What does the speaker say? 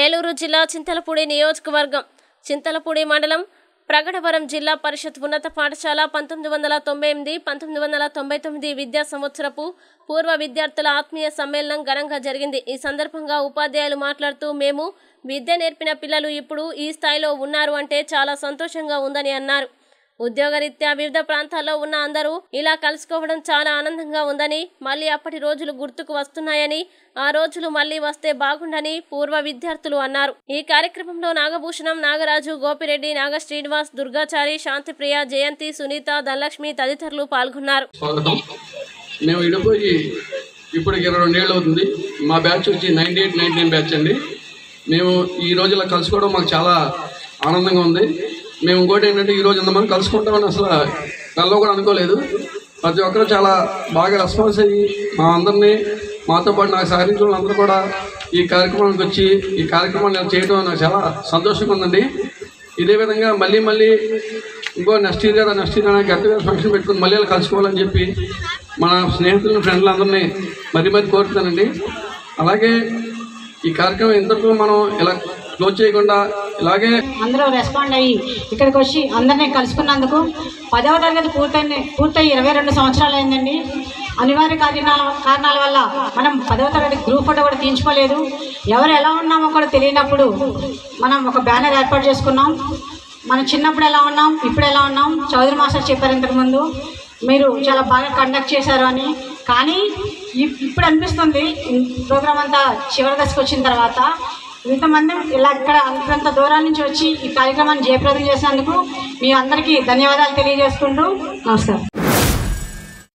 ఏలూరు జిల్లా చింతలపూడి నియోజకవర్గం చింతలపూడి మండలం ప్రగడవరం జిల్లా పరిషత్ ఉన్నత పాఠశాల పంతొమ్మిది వందల తొంభై ఎనిమిది పంతొమ్మిది వందల తొంభై తొమ్మిది విద్యా సంవత్సరపు పూర్వ విద్యార్థుల ఆత్మీయ సమ్మేళనం ఘనంగా జరిగింది ఈ సందర్భంగా ఉపాధ్యాయులు మాట్లాడుతూ మేము విద్య నేర్పిన పిల్లలు ఇప్పుడు ఈ స్థాయిలో ఉన్నారు అంటే చాలా సంతోషంగా ఉందని అన్నారు ఉద్యోగరీత్యా వివిధ ప్రాంతాల్లో ఉన్న అందరూ ఇలా కలుసుకోవడం చాలా ఆనందంగా ఉందని మళ్ళీ అప్పటి రోజులు గుర్తుకు వస్తున్నాయని ఆ రోజులు మళ్ళీ వస్తే బాగుండని పూర్వ విద్యార్థులు అన్నారు ఈ కార్యక్రమంలో నాగభూషణం నాగరాజు గోపిరెడ్డి నాగ శ్రీనివాస్ దుర్గాచారి శాంతిప్రియ జయంతి సునీత ధనలక్ష్మి తదితరులు పాల్గొన్నారు స్వాగతం మేము విడిపోయి ఇప్పుడు ఇరవై రెండేళ్ళు అవుతుంది మా బ్యాచ్ వచ్చి ninety eight ninety nine batch అండి మేము ఈ రోజు ఇలా కలుసుకోవడం మాకు చాలా ఆనందంగా ఉంది మేము ఇంకోటి ఏంటంటే ఈ రోజు ఇంతమంది కలుసుకుంటామని అసలు కల్లో కూడా అనుకోలేదు ప్రతి ఒక్కరు చాలా బాగా రెస్పాన్స్ అయ్యి మా అందరినీ మాతో పాటు నాకు సహకరించిన వాళ్ళందరూ కూడా ఈ కార్యక్రమానికి వచ్చి ఈ కార్యక్రమాన్ని ఇలా చేయడం నాకు చాలా సంతోషంగా ఉందండి ఇదే విధంగా మళ్ళీ మళ్ళీ ఇంకో నెక్స్ట్ ఇయర్ కదా next year get together function పెట్టుకుని మళ్ళీ ఇలా కలుసుకోవాలని చెప్పి మన స్నేహితులను ఫ్రెండ్లు అందరినీ మరీ మరీ కోరుతున్నానండి అలాగే ఈ కార్యక్రమం ఇంతకు మనం ఇలా క్లోజ్ చేయకుండా ఇలాగే అందరూ రెస్పాండ్ అయ్యి ఇక్కడికి వచ్చి అందరినీ కలుసుకున్నందుకు పదవ తరగతి పూర్తయింది పూర్తయి ఇరవై రెండు సంవత్సరాలు అయిందండి అనివార్య కారణాల కారణాల వల్ల మనం పదవ తరగతి గ్రూప్ ఫోటో కూడా తీయించుకోలేదు ఎవరు ఎలా ఉన్నామో కూడా తెలియనప్పుడు మనం ఒక బ్యానర్ ఏర్పాటు చేసుకున్నాం మనం చిన్నప్పుడు ఎలా ఉన్నాం ఇప్పుడు ఎలా ఉన్నాం చౌదరి మాస్టర్ చెప్పారు ఇంతకుముందు మీరు చాలా బాగా కండక్ట్ చేశారు అని కానీ ఇప్- ఇప్పుడు అనిపిస్తుంది ప్రోగ్రామ్ అంతా చివరి దశకు వచ్చిన తర్వాత ఇంతమంది ఇలా ఇక్కడ అంతంత దూరం నుంచి వచ్చి ఈ కార్యక్రమాన్ని జయప్రదం చేసినందుకు మీ అందరికీ ధన్యవాదాలు తెలియజేసుకుంటూ నమస్కారం